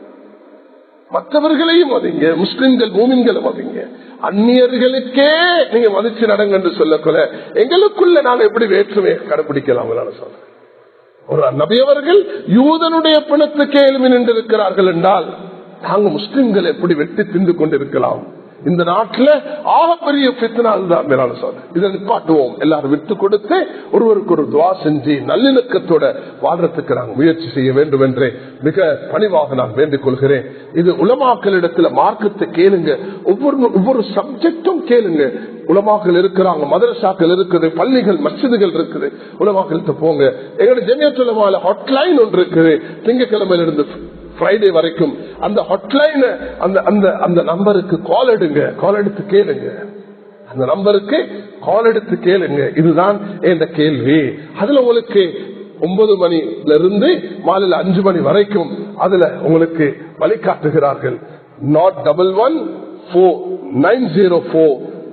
மற்றவர்களையும் மதிங்க முஸ்லிம்கள் மூமின்களும் மதிங்க அந்நியர்களுக்கே நீங்க மதிச்சு நடங்க என்று சொல்லக்கூட எங்களுக்குள்ள நாங்க எப்படி வேற்றுமையை கடைபிடிக்கலாம் சொல்றேன் ஒரு நபியவர்கள் யூதனுடைய பிணத்துக்கே எழுமி நின்றிருக்கிறார்கள் என்றால் நாங்க முஸ்லிம்கள் எப்படி வெட்டி தின்று கொண்டிருக்கலாம் இந்த நாட்டில் ஆகப்பெரிய பித்தனா அதுதான் மேலான சொல்றேன் இதை நிப்பாட்டுவோம் எல்லாரும் விட்டு கொடுத்து ஒருவருக்கு ஒரு துவா செஞ்சு நல்லிணக்கத்தோட வாழ்றதுக்கு நாங்கள் முயற்சி செய்ய வேண்டும் என்று மிக பணிவாக நான் வேண்டிக் கொள்கிறேன் இது உலமாக்களிடத்துல மார்க்கத்தை கேளுங்க ஒவ்வொரு ஒவ்வொரு சப்ஜெக்டும் கேளுங்க உலமாக்கள் இருக்கிறாங்க மதரசாக்கள் இருக்குது பள்ளிகள் மசிதுகள் இருக்குது உலமாக்கள்கிட்ட போங்க எங்களுடைய ஜெமியத்துலமால ஹாட்லைன் ஒன்று இருக்குது திங்கக்கிழமையில இருந்து ஃப்ரைடே வரைக்கும் அந்த ஹாட்லைன் அந்த அந்த அந்த நம்பருக்கு கால் எடுங்க கால் எடுத்து கேளுங்க அந்த நம்பருக்கு கால் எடுத்து கேளுங்க இதுதான் இந்த கேள்வி அதுல உங்களுக்கு ஒன்பது மணில இருந்து மாலையில் அஞ்சு மணி வரைக்கும் அதுல உங்களுக்கு வழிகாட்டுகிறார்கள் nought double one four nine zero four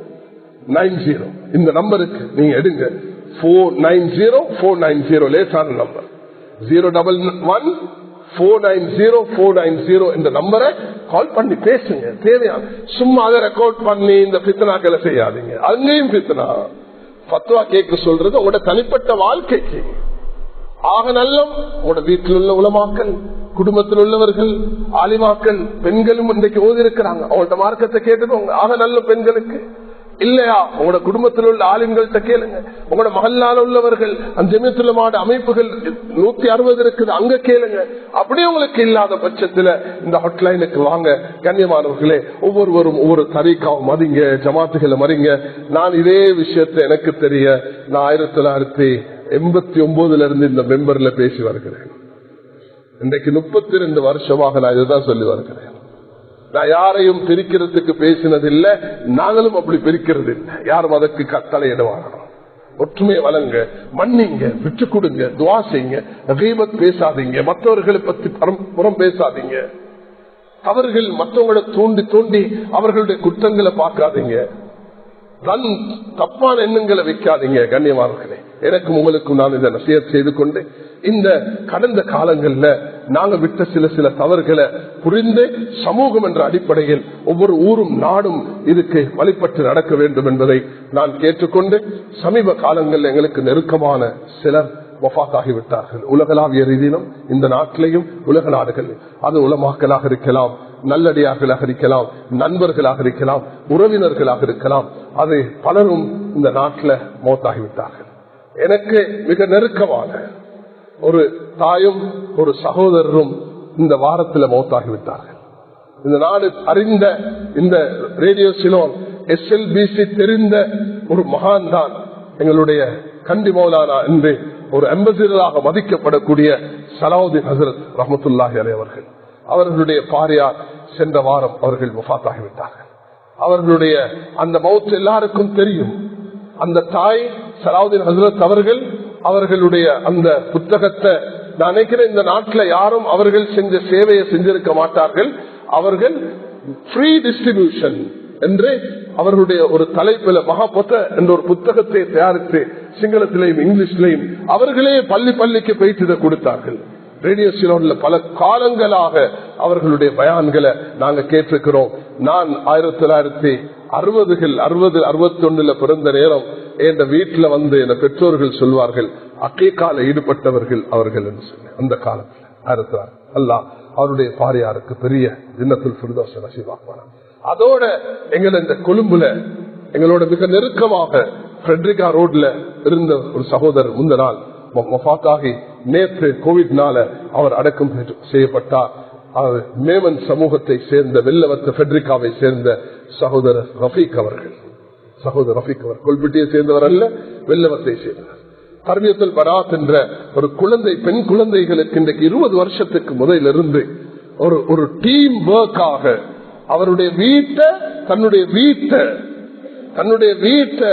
nine zero இந்த நம்பருக்கு நீங்க எடுங்க four nine zero four nine zero லேசான number zero double one four nine zero four nine zero இந்த நம்பரை கால் பண்ணி பேசுங்க தேவையான சும்மா அதை ரெக்கார்ட் பண்ணி இந்த பித்தனாக்களை செய்யாதீங்க அங்கேயும் பித்தனா பத்துவா கேட்க சொல்றது உங்களோட தனிப்பட்ட வாழ்க்கைக்கு ஆக நல்லம் உங்களோட வீட்டில் உள்ள உலமாக்கள் குடும்பத்தில் உள்ளவர்கள் ஆலிமாக்கள் பெண்களும் இன்றைக்கு ஓதி இருக்கிறாங்க அவங்கள்ட்ட மார்க்கத்தை கேட்டுக்கோங்க ஆக நல்ல பெண்களுக்கு இல்லையா உங்களோட குடும்பத்தில் உள்ள ஆளுங்கள்ட்ட கேளுங்க உங்களோட மகளால் உள்ளவர்கள் அந்த ஜெமியத்துலமாட அமைப்புகள் நூத்தி அறுபது இருக்குது அங்க கேளுங்க அப்படியே உங்களுக்கு இல்லாத பட்சத்துல இந்த ஹாட்லைனுக்கு வாங்க கண்ணியமானவர்களே ஒவ்வொருவரும் ஒவ்வொரு தரீக்காவும் மதிங்க ஜமாத்துகளை மறிங்க நான் இதே விஷயத்தை எனக்கு தெரிய நான் ஆயிரத்தி தொள்ளாயிரத்தி எண்பத்தி ஒன்பதுல இருந்து இந்த மெம்பர்ல பேசி வருகிறேன் இன்றைக்கு முப்பத்தி ரெண்டு வருஷமாக நான் இதுதான் சொல்லி வருகிறேன் நான் யாரையும் பிரிக்கிறதுக்கு பேசினது இல்ல நாங்களும் அப்படி பிரிக்கிறது இல்லை யாரும் அதற்கு கட்டளையிடுவாங்க ஒற்றுமை வளங்க மன்னிங்க விட்டு கொடுங்க துவா செய்யுங்க ரீபத் பேசாதீங்க மற்றவர்களை பத்தி புறம் பேசாதீங்க அவர்கள் மற்றவங்களை தூண்டி தூண்டி அவர்களுடைய குற்றங்களை பார்க்காதீங்க தன் தப்பான எண்ணங்களை வைக்காதீங்க கண்ணியமானவர்களே எனக்கும் உங்களுக்கும் நான் இதை நசியத் செய்து கொண்டு இந்த கடந்த காலங்கள்ல நாங்க விட்ட சில சில தவறுகளை புரிந்து சமூகம் என்ற அடிப்படையில் ஒவ்வொரு ஊரும் நாடும் இதுக்கு வழிபட்டு நடக்க வேண்டும் என்பதை நான் கேட்டுக்கொண்டு சமீப காலங்களில் எங்களுக்கு நெருக்கமான சிலர் வஃத்தாகிவிட்டார்கள் உலகளாவிய ரீதியிலும் இந்த நாட்டிலையும் உலக நாடுகள் அது உலமாக்கலாக இருக்கலாம் நல்லடியார்களாக இருக்கலாம் நண்பர்களாக இருக்கலாம் உறவினர்களாக இருக்கலாம் அது பலரும் இந்த நாட்டில் மோத்தாகிவிட்டார்கள் எனக்கு மிக நெருக்கமான ஒரு தாயும் ஒரு சகோதரரும் இந்த வாரத்தில் மௌத்தாகிவிட்டார்கள் இந்த நாடு அறிந்த இந்த radio Ceylon S L BC தெரிந்த ஒரு மகான் தான் எங்களுடைய கண்டி மௌலானா என்று ஒரு அம்பசிடராக மதிக்கப்படக்கூடிய சலாவுதீன் ஹசரத் ரஹமத்துல்லாஹி அலி அவர்கள் அவர்களுடைய பாரியார் சென்ற வாரம் அவர்கள் முஃபாத்தாகிவிட்டார்கள் அவர்களுடைய அந்த மவுத் எல்லாருக்கும் தெரியும் அந்த தாய் சலாவுதீன் ஹசரத் அவர்கள் அவர்களுடைய அந்த புத்தகத்தை நான் நினைக்கிறேன் இந்த நாட்டில் யாரும் அவர்கள் செஞ்ச சேவையை செஞ்சிருக்க மாட்டார்கள் அவர்கள் ஃப்ரீ டிஸ்ட்ரிபியூஷன் என்று அவர்களுடைய ஒரு தலைப்பில் மகாபொத்த என்ற ஒரு புத்தகத்தை தயாரித்து சிங்களத்திலையும் இங்கிலீஷ்லையும் அவர்களே பள்ளி பள்ளிக்கு போயிட்டு கொடுத்தார்கள் ரேடியோ சிலோன்ல பல காலங்களாக அவர்களுடைய பயான்களை நாங்க கேட்டிருக்கிறோம் நான் ஆயிரத்தி தொள்ளாயிரத்தி அறுபதுகள் அறுபது அறுபத்தி ஒண்ணுல பிறந்த நேரம் என் வீட்டுல வந்து என் பெற்றோர்கள் சொல்வார்கள் அக்கீக்கால ஈடுபட்டவர்கள் அவர்கள் என்று சொல்லி அந்த காலத்தில் ஆயிரத்தி அல்லா அவருடைய பாரியாருக்கு பெரிய தின்னத்துல் சுருதோஷ நசிவாக்குவான அதோட எங்களை இந்த கொழும்புல எங்களோட மிக நெருக்கமாக பிரெட்ரிகா ரோட்ல இருந்த ஒரு சகோதரர் முந்த நாள் மொஃபாத்தாகி நேற்று கோவிட்னால அவர் அடக்கம் செய்யப்பட்டார் அவர் மேமன் சமூகத்தை சேர்ந்த வெள்ளவத்த பெட்ரிகாவை சேர்ந்த சகோதரர் ரஃபீக் அவர்கள் சகோதரர் ரஃபீக் அவர் கொல்பிட்டியை சேர்ந்தவர் அல்ல வெள்ளவத்தை சேர்ந்தவர் தர்மியத்தில் பராத் என்ற ஒரு குழந்தை பெண் குழந்தைகளுக்கு இன்றைக்கு இருபது வருஷத்துக்கு முதலிலிருந்து ஒரு ஒரு டீம் ஒர்க்காக அவருடைய வீட்டை தன்னுடைய வீட்டை தன்னுடைய வீட்டை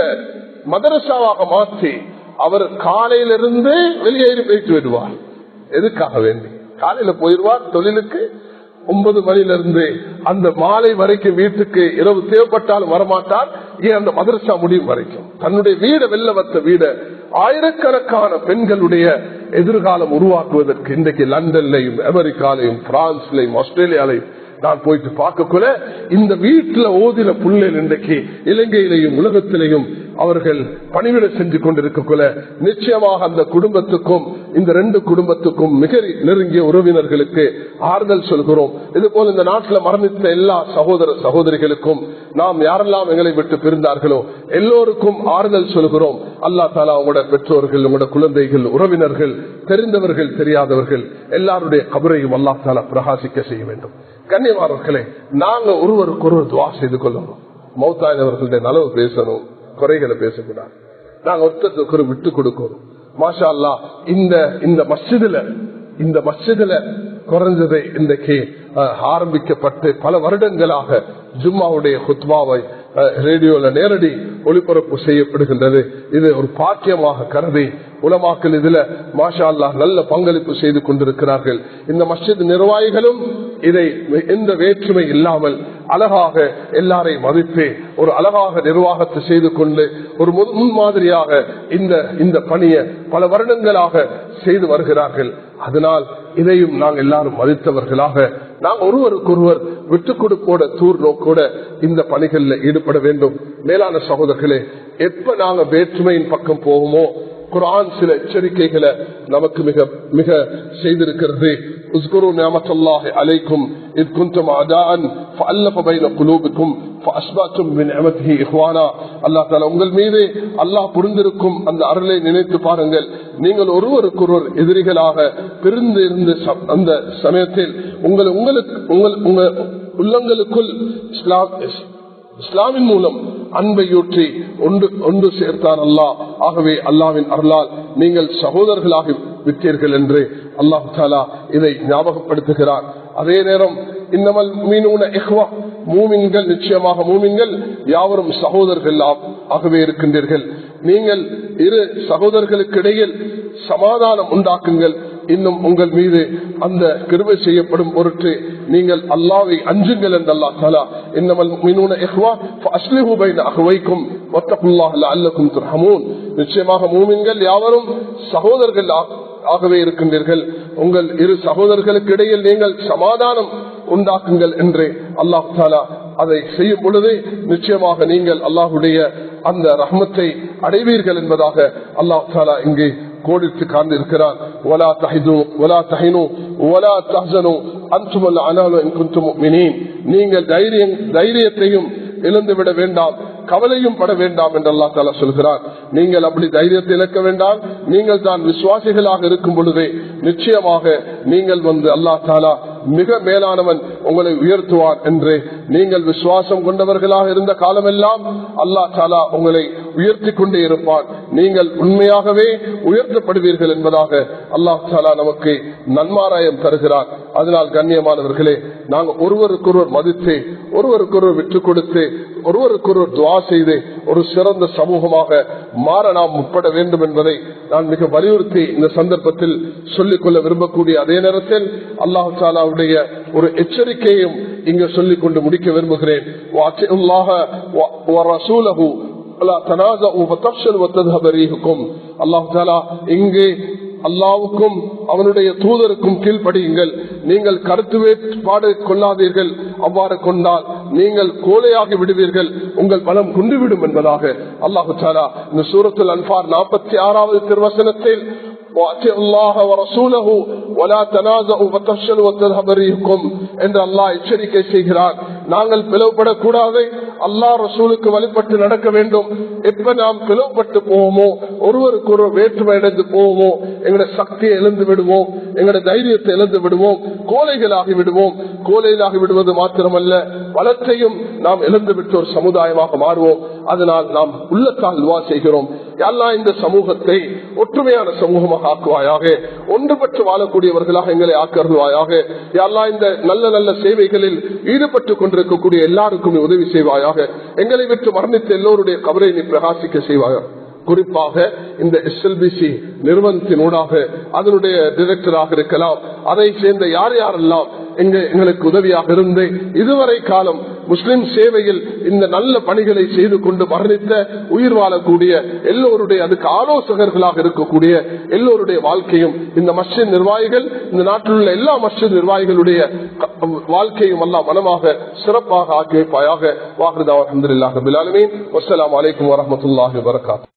மதரசாவாக மாற்றி அவர் காலையிலிருந்து வெளியேறி போயிட்டு விடுவார் எதுக்காக வேண்டி காலையில போயிடுவார் தொழிலுக்கு ஒன்பது மணிலிருந்து அந்த மாலை வரைக்கும் வீட்டுக்கு இரவு தேவைப்பட்டாலும் வரமாட்டார் ஏன் அந்த மதரசா முடியும் வரைக்கும் தன்னுடைய வீட வெள்ள வத்த வீட ஆயிரக்கணக்கான பெண்களுடைய எதிர்காலம் உருவாக்குவதற்கு இன்றைக்கு லண்டன்லையும் அமெரிக்காலையும் பிரான்ஸ்லையும் ஆஸ்திரேலியாலையும் நான் போயிட்டு பார்க்கக்குள்ள இந்த வீட்டுல ஓதின புள்ளல் இன்றைக்கு இலங்கையிலையும் உலகத்திலையும் அவர்கள் பணிவிட செஞ்சு கொண்டிருக்கக்குள்ள நிச்சயமாக அந்த குடும்பத்துக்கும் இந்த ரெண்டு குடும்பத்துக்கும் மிக நெருங்கிய உறவினர்களுக்கு ஆறுதல் சொல்கிறோம் இது போல இந்த நாட்டில் மரணித்த எல்லா சகோதர சகோதரிகளுக்கும் நாம் யாரெல்லாம் எங்களை விட்டு பிரிந்தார்களோ எல்லோருக்கும் ஆறுதல் சொல்கிறோம் அல்லா தாலா உங்களோட பெற்றோர்கள் உங்களோட குழந்தைகள் உறவினர்கள் தெரிந்தவர்கள் தெரியாதவர்கள் எல்லாருடைய கபரையும் அல்லா தாலா பிரகாசிக்க செய்ய வேண்டும் கண்ணியமானவர்களே நாங்க ஒருவருக்கு ஒருவர் துவா செய்து கொள்ளணும் மௌத்தாயினவர்களுடைய நலவு பேசணும் குறைகளை பேசக்கூடாது நாங்க ஒருத்தருக்கு ஒரு விட்டு கொடுக்கணும் மாஷா அல்லா இந்த இந்த மஸ்ஜிதுல இந்த மஸ்ஜிதுல குறைஞ்சதை இன்றைக்கு ஆரம்பிக்கப்பட்டு பல வருடங்களாக ஜும்மாவுடைய குத்மாவை ரேடியோல நேரடி ஒளிபரப்பு செய்யப்படுகின்றது இது ஒரு பாக்கியமாக கருதி உலமாக்கல் இதுல மாஷா அல்லா நல்ல பங்களிப்பு செய்து கொண்டிருக்கிறார்கள் இந்த மஸ்ஜித் நிர்வாகிகளும் இதை எந்த வேற்றுமை இல்லாமல் அழகாக எல்லாரையும் மதித்து ஒரு அழகாக நிர்வாகத்தை செய்து கொண்டு ஒரு முன்மாதிரியாக இந்த இந்த பணியை பல வருடங்களாக செய்து வருகிறார்கள் அதனால் இதையும் நாங்கள் எல்லாரும் மதித்தவர்களாக நாங்கள் ஒருவருக்கொருவர் விட்டுக் கொடுப்போட தூர் நோக்கோட இந்த பணிகளில் ஈடுபட வேண்டும் மேலான சகோதரர்களே எப்ப நாங்க வேற்றுமையின் பக்கம் போவோமோ குரான் சில எச்சரிக்கைகளை நமக்கு மிக மிக செய்திருக்கிறது اذكروا نعمة الله عليكم إذ كنتم أعداء فألف بين قلوبكم فأصبحتم بنعمته إخوانا الله تعالى உங்கள் மீது அல்லாஹ் புரிந்திருக்கும் அந்த அருளை நினைத்து பாருங்கள் நீங்கள் ஒருவருக்கொருவர் எதிரிகளாக பிரிந்து இருந்த அந்த சமயத்தில் உங்கள் உங்களுக்கு உங்கள் உங்க உள்ளங்களுக்குள் இஸ்லாம் இஸ்லாமின் மூலம் அன்பையூற்றி ஒன்று ஒன்று சேர்த்தார் அல்லாஹ் ஆகவே அல்லாவின் அருளால் நீங்கள் சகோதரர்களாகி விட்டீர்கள் என்று அல்லாஹு தாலா இதை ஞாபகப்படுத்துகிறார் அதே நேரம் இன்னமல் மீனூன எஹ்வா மூமின்கள் நிச்சயமாக மூமின்கள் யாவரும் சகோதரர்கள் ஆகவே இருக்கின்றீர்கள் நீங்கள் இரு சகோதரர்களுக்கு இடையில் சமாதானம் உண்டாக்குங்கள் இன்னும் உங்கள் மீது அந்த கிருவை செய்யப்படும் பொருட்டு நீங்கள் அல்லாவை அஞ்சுங்கள் என்று அல்லா தாலா இன்னமல் மீனூன எஹ்வா அஸ்லிஹு பைன அஹ்வைக்கும் வத்தகுல்லாஹ் லஅல்லக்கும் துர்ஹமூன் நிச்சயமாக மூமின்கள் யாவரும் சகோதரர்கள் ஆகவே இருக்கின்றீர்கள் உங்கள் இரு சகோதரர்களுக்கு இடையில் நீங்கள் சமாதானம் உண்டாக்குங்கள் என்று அல்லாஹ் தாலா அதை செய்யும் பொழுது நிச்சயமாக நீங்கள் அல்லாஹுடைய அந்த ரஹ்மத்தை அடைவீர்கள் என்பதாக அல்லாஹ் தாலா இங்கே கோடித்து காண்பிருக்கிறார் ولا تحزنوا ولا تهنوا ولا تحزنوا انتم الاعلى ان كنتم مؤمنين நீங்கள் தைரியம் தைரியத்தையும் இழந்து விட வேண்டாம் கவலையும் பட வேண்டாம் என்று அல்லா தாலா சொல்கிறார் நீங்கள் அப்படி தைரியத்தை இழக்க வேண்டாம் நீங்கள் தான் விசுவாசிகளாக இருக்கும் பொழுதே நிச்சயமாக நீங்கள் வந்து அல்லா தாலா மிக மேலானவன் உங்களை உயர்த்துவார் என்று நீங்கள் விசுவாசம் கொண்டவர்களாக இருந்த காலமெல்லாம் அல்லா தாலா உங்களை உயர்த்தி கொண்டே இருப்பான் நீங்கள் உண்மையாகவே உயர்த்தப்படுவீர்கள் என்பதாக அல்லாஹ் தாலா நமக்கு நன்மாராயம் தருகிறார் அதனால் கண்ணியமானவர்களே நாங்கள் ஒருவருக்கொருவர் மதித்து ஒருவருக்கொருவர் விட்டுக் கொடுத்து ஒருவருக்கொருவர் துவா செய்து ஒரு சிறந்த சமூகமாக மாற நாம் முற்பட வேண்டும் என்பதை நான் மிக வலியுறுத்தி இந்த சந்தர்ப்பத்தில் சொல்லிக் கொள்ள விரும்பக்கூடிய அதே நேரத்தில் அல்லாஹு தாலாவுடைய ஒரு எச்சரிக்கையும் இங்கு சொல்லிக் கொண்டு முடிக்க விரும்புகிறேன் இங்கே அல்லாவுக்கும் அவனுடைய தூதருக்கும் கீழ்ப்படியுங்கள் நீங்கள் கருத்து வேறுபாடு கொள்ளாதீர்கள் அவ்வாறு கொண்டால் நீங்கள் கோலையாகி விடுவீர்கள் உங்கள் பலம் குன்றுவிடும் என்பதாக அல்லாஹு சாலா இந்த சூரத்தில் அன்பார் நாற்பத்தி ஆறாவது திருவசனத்தில் என்று அல்லாஹ் எச்சரிக்கை செய்கிறார் நாங்கள் பிளவுபடக்கூடாது அல்லா ரசூலுக்கு வழிபட்டு நடக்க வேண்டும் எப்ப நாம் பிளவுபட்டு போவோமோ ஒருவருக்கு ஒரு வேற்றுமை அடைந்து போவோமோ எங்களுடைய சக்தியை இழந்து விடுவோம் எங்களுடைய தைரியத்தை இழந்து விடுவோம் கோலைகளாகி விடுவோம் கோலைகளாகி விடுவது மாத்திரமல்ல வளத்தையும் நாம் இழந்து விட்டு ஒரு சமுதாயமாக மாறுவோம் அதனால் நாம் உள்ளத்தால் துவா செய்கிறோம் எல்லாம் இந்த சமூகத்தை ஒற்றுமையான சமூகமாக ஆக்குவாயாக ஒன்றுபட்டு வாழக்கூடியவர்களாக எங்களை ஆக்கருவாயாக எல்லாம் இந்த நல்ல நல்ல சேவைகளில் ஈடுபட்டுக் கொண்டிருக்கக்கூடிய எல்லாருக்கும் நீ உதவி செய்வாயாக எங்களை விட்டு மரணித்த எல்லோருடைய கவலை நீ பிரகாசிக்க செய்வாயாக குறிப்பாக இந்த எஸ்எல்பிசி நிறுவனத்தினூடாக அதனுடைய டிரெக்டராக இருக்கலாம் அதை சேர்ந்த யார் யாரெல்லாம் எங்க எங்களுக்கு உதவியாக இருந்து இதுவரை காலம் முஸ்லிம் சேவையில் இந்த நல்ல பணிகளை செய்து கொண்டு மரணித்த உயிர் வாழக்கூடிய எல்லோருடைய அதுக்கு ஆலோசகர்களாக இருக்கக்கூடிய எல்லோருடைய வாழ்க்கையும் இந்த மஸ்ஜித் நிர்வாகிகள் இந்த நாட்டில் உள்ள எல்லா மஸ்ஜித் நிர்வாகிகளுடைய வாழ்க்கையும் எல்லாம் மனமாக சிறப்பாக ஆக்கி வைப்பாயாக வாக்குதா அஹமதுல்லாஹ் பிலாலமீன் வசலாம் வலைக்கம் வரமத்துல்லாஹி வரகாத்